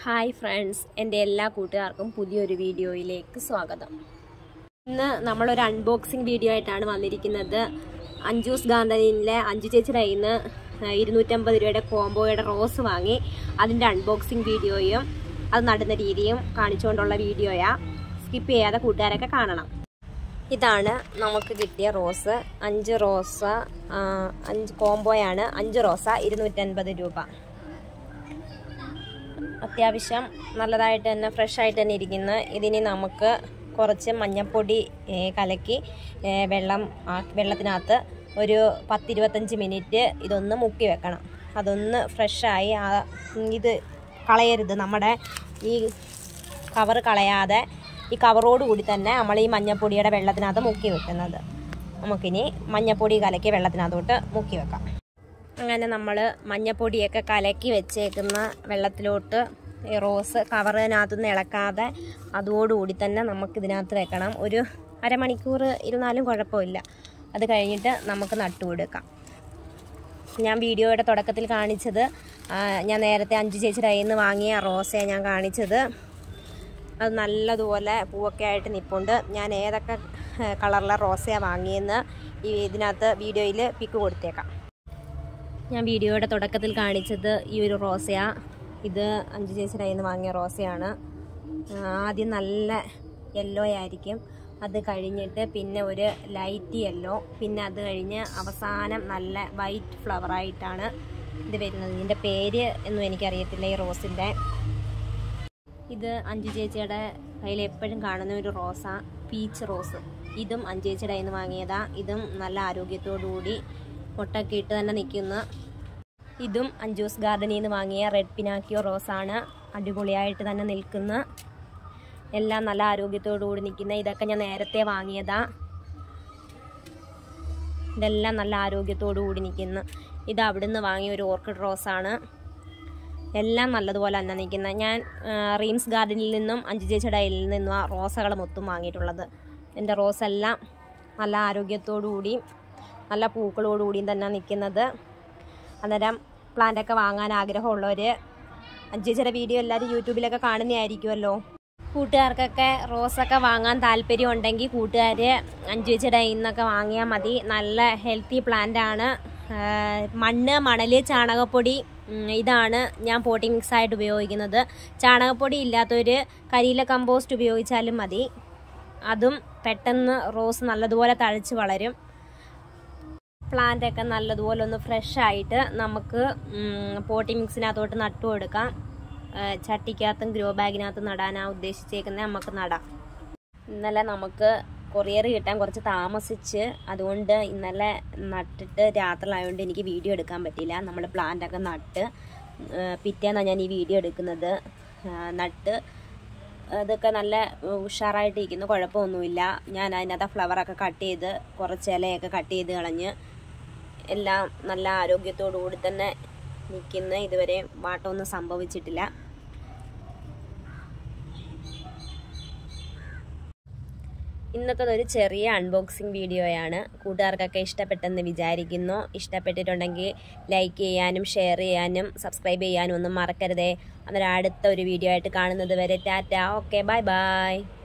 hi friends എൻ്റെ എല്ലാ കൂട്ടുകാർക്കും പുതിയൊരു വീഡിയോയിലേക്ക് സ്വാഗതം ഇന്ന് നമ്മളൊരു അൺബോക്സിങ് വീഡിയോ ആയിട്ടാണ് വന്നിരിക്കുന്നത് അഞ്ജൂസ് ഗാർഡനിലെ അഞ്ചു ചേച്ചിയുടെ കയ്യിൽ നിന്ന് ഇരുന്നൂറ്റമ്പത് രൂപയുടെ കോംബോയുടെ റോസ് വാങ്ങി അതിൻ്റെ അൺബോക്സിങ് വീഡിയോയും അത് നടുന്ന രീതിയും കാണിച്ചുകൊണ്ടുള്ള വീഡിയോയാ സ്കിപ്പ് ചെയ്യാതെ കൂട്ടുകാരൊക്കെ കാണണം ഇതാണ് നമുക്ക് കിട്ടിയ റോസ് അഞ്ച് റോസ ആ, അഞ്ച് കോംബോയാണ് അഞ്ച് റോസ ഇരുന്നൂറ്റൻപത് രൂപ അത്യാവശ്യം നല്ലതായിട്ട് തന്നെ ഫ്രഷ് ആയിട്ട് തന്നെ ഇരിക്കുന്ന ഇതിന് നമുക്ക് കുറച്ച് മഞ്ഞൾപ്പൊടി ഏ, കലക്കി ഏ, വെള്ളം ആ- വെള്ളത്തിനകത്ത് ഒരു പത്തിരുപത്തഞ്ച് മിനിറ്റ് ഇതൊന്ന് മുക്കി വെക്കണം അതൊന്ന് ഫ്രഷായി ആ ഇത് കളയരുത് നമ്മുടെ ഈ കവർ കളയാതെ ഈ കവറോട് കൂടി തന്നെ നമ്മൾ ഈ മഞ്ഞൾപ്പൊടിയുടെ വെള്ളത്തിനകത്ത് മുക്കി വെക്കുന്നത് നമുക്കിനി മഞ്ഞൾപ്പൊടി കലക്കി വെള്ളത്തിനകത്തോട്ട് മുക്കി വെക്കാം അങ്ങനെ നമ്മൾ മഞ്ഞപ്പൊടിയൊക്കെ കലക്കി വെച്ചേക്കുന്ന വെള്ളത്തിലോട്ട് ഈ റോസ് കവറിനകത്തുനിന്ന് ഇളക്കാതെ അതോടുകൂടി തന്നെ നമുക്ക് ഇതിനകത്ത് വെക്കണം ഒരു അരമണിക്കൂർ ഇരുന്നാലും കുഴപ്പമില്ല അത് കഴിഞ്ഞിട്ട് നമുക്ക് നട്ടു കൊടുക്കാം ഞാൻ വീഡിയോയുടെ തുടക്കത്തിൽ കാണിച്ചത് ആ, ഞാൻ നേരത്തെ അഞ്ച് ചേച്ചിയുടെ കയ്യിൽ നിന്ന് വാങ്ങിയ റോസയാണ് ഞാൻ കാണിച്ചത് അത് നല്ലതുപോലെ പൂവൊക്കെ ആയിട്ട് നിൽപ്പുണ്ട് ഞാൻ ഏതൊക്കെ കളറിലെ റോസയാണ് വാങ്ങിയെന്ന് ഈ ഇതിനകത്ത് വീഡിയോയിൽ പിക്ക് കൊടുത്തേക്കാം ഞാൻ വീഡിയോയുടെ തുടക്കത്തിൽ കാണിച്ചത് ഈ ഒരു റോസയാ ഇത് അഞ്ചു ചേച്ചിയുടെ കയ്യിൽ നിന്ന് വാങ്ങിയ റോസയാണ് ആ, ആദ്യം നല്ല യെല്ലോ ആയിരിക്കും അത് കഴിഞ്ഞിട്ട് പിന്നെ ഒരു ലൈറ്റ് യെല്ലോ പിന്നെ അത് കഴിഞ്ഞ് അവസാനം നല്ല വൈറ്റ് ഫ്ലവറായിട്ടാണ് ഇത് വരുന്നത് ഇതിൻ്റെ പേര് ഒന്നും എനിക്കറിയത്തില്ല ഈ റോസിൻ്റെ ഇത് അഞ്ചു ചേച്ചിയുടെ കയ്യിൽ എപ്പോഴും കാണുന്ന ഒരു റോസാ പീച്ച് റോസ് ഇതും അഞ്ചു ചേച്ചിയുടെ കയ്യിൽ നിന്ന് വാങ്ങിയതാ ഇതും നല്ല ആരോഗ്യത്തോടു കൂടി മുട്ടൊക്കെ ഇട്ട് തന്നെ നിൽക്കുന്ന ഇതും അഞ്ചൂസ് ഗാർഡനിൽ നിന്ന് വാങ്ങിയ റെഡ് പിനാക്കിയോ റോസാണ് അടിപൊളിയായിട്ട് തന്നെ നിൽക്കുന്ന എല്ലാം നല്ല ആരോഗ്യത്തോടു കൂടി നിൽക്കുന്ന ഇതൊക്കെ ഞാൻ നേരത്തെ വാങ്ങിയതാ ഇതെല്ലാം നല്ല ആരോഗ്യത്തോടു കൂടി നിൽക്കുന്ന ഇത് അവിടുന്ന് വാങ്ങിയ ഒരു ഓർക്കിഡ് റോസാണ് എല്ലാം നല്ലതുപോലെ തന്നെ നിൽക്കുന്നത് ഞാൻ ആ, റീംസ് ഗാർഡനിൽ നിന്നും അഞ്ചു ചേച്ചിയുടെ കയ്യിൽ നിന്നും ആ റോസകൾ മൊത്തം വാങ്ങിയിട്ടുള്ളത് എൻ്റെ റോസ് എല്ലാം നല്ല ആരോഗ്യത്തോടു കൂടിയും നല്ല പൂക്കളോടു കൂടിയും തന്നെ നിൽക്കുന്നത് അന്നേരം പ്ലാന്റൊക്കെ വാങ്ങാൻ ആഗ്രഹമുള്ളവർ അഞ്ചു ചേച്ചിയുടെ വീഡിയോ എല്ലാവരും യൂട്യൂബിലൊക്കെ കാണുന്നതായിരിക്കുമല്ലോ കൂട്ടുകാർക്കൊക്കെ റോസൊക്കെ വാങ്ങാൻ താല്പര്യം ഉണ്ടെങ്കിൽ കൂട്ടുകാർ അഞ്ചു ചേച്ചിയുടെ കയ്യിൽ നിന്നൊക്കെ വാങ്ങിയാൽ മതി നല്ല ഹെൽത്തി പ്ലാന്റ് ആണ് ആ, മണ്ണ് മണൽ ചാണകപ്പൊടി ഉം, ഇതാണ് ഞാൻ പോട്ടിംഗ് മിക്സ് ആയിട്ട് ഉപയോഗിക്കുന്നത് ചാണകപ്പൊടി ഇല്ലാത്തൊരു കരിയില കമ്പോസ്റ്റ് ഉപയോഗിച്ചാലും മതി അതും പെട്ടെന്ന് റോസ് നല്ലതുപോലെ തഴച്ച് വളരും പ്ലാന്റ് ഒക്കെ നല്ലതുപോലെ ഒന്ന് ഫ്രഷ് ആയിട്ട് നമുക്ക് പോട്ടി മിക്സിനകത്തോട്ട് നട്ടു കൊടുക്കാം ആ, ചട്ടിക്കകത്തും ഗ്രോ ബാഗിനകത്തും നടാനാ ഉദ്ദേശിച്ചേക്കുന്നത് നമുക്ക് നടാം ഇന്നലെ നമുക്ക് കൊറിയർ കിട്ടാൻ കുറച്ച് താമസിച്ച് അതുകൊണ്ട് ഇന്നലെ നട്ടിട്ട് രാത്രിയിലായതുകൊണ്ട് എനിക്ക് വീഡിയോ എടുക്കാൻ പറ്റിയില്ല നമ്മൾ പ്ലാന്റ് ഒക്കെ നട്ട് ആ, പിറ്റേന്നാണ് ഞാൻ ഈ വീഡിയോ എടുക്കുന്നത് ആ, നട്ട് അതൊക്കെ നല്ല ഉഷാറായിട്ട് ഇരിക്കുന്നു കുഴപ്പമൊന്നുമില്ല ഞാൻ അതിനകത്ത് ഫ്ലവറൊക്കെ കട്ട് ചെയ്ത് കുറച്ച് ഇലയൊക്കെ കട്ട് ചെയ്ത് കളഞ്ഞ് എല്ലാം നല്ല ആരോഗ്യത്തോടു കൂടി തന്നെ നിൽക്കുന്ന ഇതുവരെ വാട്ടമൊന്നും സംഭവിച്ചിട്ടില്ല ഇന്നത്തെ ഒരു ചെറിയ അൺബോക്സിങ് വീഡിയോയാണ് കൂട്ടുകാർക്കൊക്കെ ഇഷ്ടപ്പെട്ടെന്ന് വിചാരിക്കുന്നു ഇഷ്ടപ്പെട്ടിട്ടുണ്ടെങ്കിൽ ലൈക്ക് ചെയ്യാനും ഷെയർ ചെയ്യാനും സബ്സ്ക്രൈബ് ചെയ്യാനും ഒന്നും മറക്കരുതേ അന്നേരം അടുത്ത ഒരു വീഡിയോ ആയിട്ട് കാണുന്നത് വരെ ടാറ്റ ഓക്കെ ബൈ ബൈ